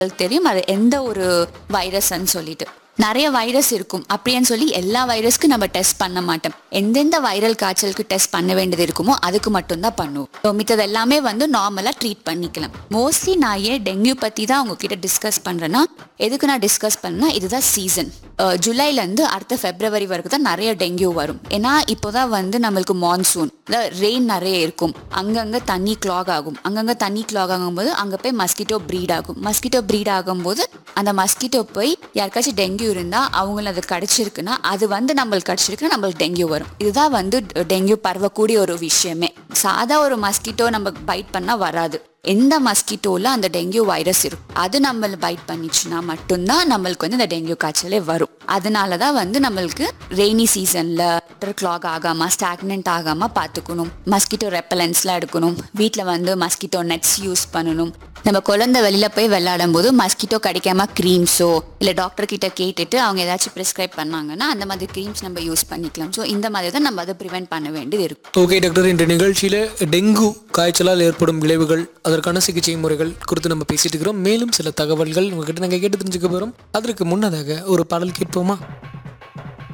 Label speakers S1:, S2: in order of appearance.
S1: தெரியும் அது எந்த ஒரு வைரஸ்ன்னு சொல்லிட்டு நிறைய வைரஸ் இருக்கும் அப்படின்னு சொல்லி எல்லா வைரஸ்க்கு நம்ம டெஸ்ட் பண்ண மாட்டோம் எந்தெந்த வைரல் காய்ச்சலுக்கு டெஸ்ட் பண்ண வேண்டியது இருக்குமோ அதுக்கு மட்டும்தான் பண்ணுவோம் So, மித்தது எல்லாமே வந்து நார்மலாக ட்ரீட் பண்ணிக்கலாம் மோஸ்ட்லி நான் ஏன் டெங்கு பற்றி தான் உங்ககிட்ட டிஸ்கஸ் பண்ணுறேன்னா எதுக்கு நான் டிஸ்கஸ் பண்ணா இதுதான் சீசன் ஜூலைலேருந்து அடுத்த ஃபெப்ரவரி வரைக்கும் தான் நிறைய டெங்கு வரும் ஏன்னா இப்போதான் வந்து நம்மளுக்கு மான்சூன் ரெயின் நிறைய இருக்கும் அங்கங்கே தண்ணி கிளாக் ஆகும் அங்கங்கே தண்ணி கிளாக் ஆகும்போது அங்கே போய் மஸ்கிட்டோ ப்ரீட் ஆகும் மஸ்கிட்டோ ப்ரீட் ஆகும்போது அந்த மஸ்கிட்டோ போய் யாருக்காச்சும் டெங்கு இருந்தால் அவங்கள அது கடிச்சிருக்குன்னா அது வந்து நம்மளுக்கு கடிச்சிருக்குன்னா நம்மளுக்கு டெங்கு வரும் இதுதான் வந்து டெங்கு பரவக்கூடிய ஒரு விஷயமே சாதா ஒரு மஸ்கிட்டோ நம்ம பைட் பண்ணால் வராது எந்த மஸ்கிட்டோல அந்த டெங்கு வைரஸ் இருக்கும் அது நம்மள பைட் பண்ணிச்சுன்னா மட்டும்தான் நம்மளுக்கு வந்து இந்த டெங்கு காய்ச்சலே வரும் அதனால தான் வந்து நம்மளுக்கு ரெய்னி சீசன்ல கிளாக் ஆகாம ஸ்டாக்னன்ட் ஆகாம பார்த்துக்கணும் மஸ்கிட்டோ ரெப்பலன்ஸ்லாம் எடுக்கணும் வீட்டில் வந்து மஸ்கிட்டோ நெட்ஸ் யூஸ் பண்ணணும் நம்ம குழந்தை வெளியில போய் விளையாடும் போது மஸ்கிட்டோ கிடைக்காம க்ரீம்ஸோ இல்லை டாக்டர் கிட்ட கேட்டுட்டு அவங்க ஏதாச்சும் ப்ரிஸ்கிரைப் பண்ணாங்கன்னா அந்த மாதிரி க்ரீம்ஸ் நம்ம யூஸ் பண்ணிக்கலாம் ஸோ இந்த மாதிரி தான் நம்ம அதை ப்ரிவென்ட் பண்ண வேண்டியது இருக்கும்
S2: ஓகே டாக்டர் இன்று நிகழ்ச்சியில் டெங்கு காய்ச்சலால் ஏற்படும் விளைவுகள் அதற்கான சிகிச்சை முறைகள் குறித்து நம்ம பேசிட்டு இருக்கிறோம் மேலும் சில தகவல்கள் உங்ககிட்ட நாங்கள் கேட்டு தெரிஞ்சுக்க போகிறோம் அதற்கு முன்னதாக ஒரு பாடல் கேட்போமா